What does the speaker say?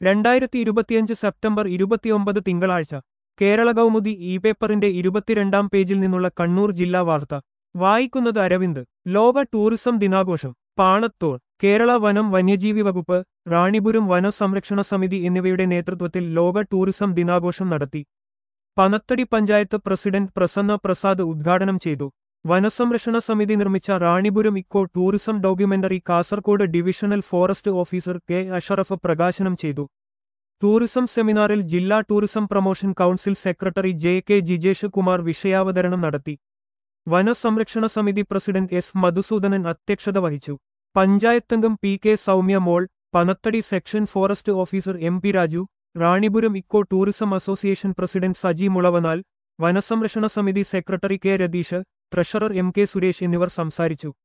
രണ്ടായിരത്തി ഇരുപത്തിയഞ്ച് സെപ്റ്റംബർ ഇരുപത്തിയൊമ്പത് തിങ്കളാഴ്ച കേരള കൗമുദി ഇ പേപ്പറിന്റെ ഇരുപത്തിരണ്ടാം പേജിൽ നിന്നുള്ള കണ്ണൂർ ജില്ലാ വാർത്ത വായിക്കുന്നത് അരവിന്ദ് ലോക ടൂറിസം ദിനാഘോഷം പാണത്തോൾ കേരള വനം വന്യജീവി വകുപ്പ് റാണിപുരം വനസംരക്ഷണ സമിതി എന്നിവയുടെ നേതൃത്വത്തിൽ ലോക ടൂറിസം ദിനാഘോഷം നടത്തി പനത്തടി പഞ്ചായത്ത് പ്രസിഡന്റ് പ്രസന്ന പ്രസാദ് ഉദ്ഘാടനം ചെയ്തു വനസംരക്ഷണ സമിതി നിർമ്മിച്ച Ranipuram eco tourism documentary Kasaragod divisional forest officer K Ashraf പ്രകാശനം ചെയ്തു ടൂറിസം സെമിനാറിൽ ജില്ലാ tourism promotion council secretary J K Jijesh Kumar വിഷയാവതരണം നടത്തി വനസംരക്ഷണ സമിതി പ്രസിഡന്റ് എസ് മധുസൂദനൻ അധ്യക്ഷത വഹിച്ചു പഞ്ചായത്തംഗം P K Soumya Mol Panathady section forest officer M P Raju Ranipuram eco tourism association president Saji Mulavanal വനസംരക്ഷണ സമിതി secretary K Ratheesh treasurer M K Suresh എന്നിവർ സംസാരിച്ചു